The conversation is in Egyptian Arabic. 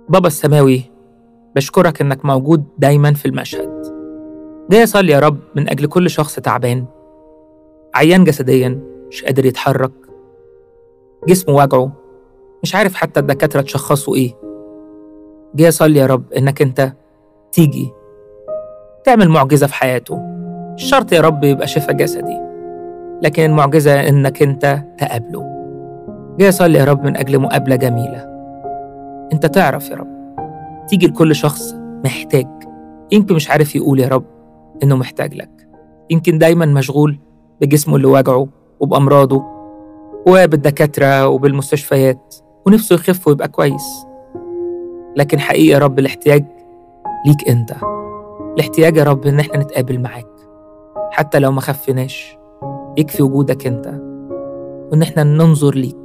بابا السماوي بشكرك إنك موجود دايما في المشهد جاي أصلي يا رب من أجل كل شخص تعبان عيان جسديا مش قادر يتحرك جسمه واجعه مش عارف حتى الدكاترة تشخصوا إيه جاي أصلي يا رب إنك أنت تيجي تعمل معجزة في حياته مش شرط يا رب يبقى شفاء جسدي لكن المعجزة إنك أنت تقابله جاي أصلي يا رب من أجل مقابلة جميلة أنت تعرف يا رب تيجي لكل شخص محتاج يمكن مش عارف يقول يا رب إنه محتاج لك يمكن دايما مشغول بجسمه اللي واجعه وبأمراضه وبالدكاترة وبالمستشفيات ونفسه يخف ويبقى كويس لكن حقيقي يا رب الاحتياج ليك أنت الاحتياج يا رب إن احنا نتقابل معاك حتى لو ما خفناش يكفي وجودك أنت وإن احنا ننظر ليك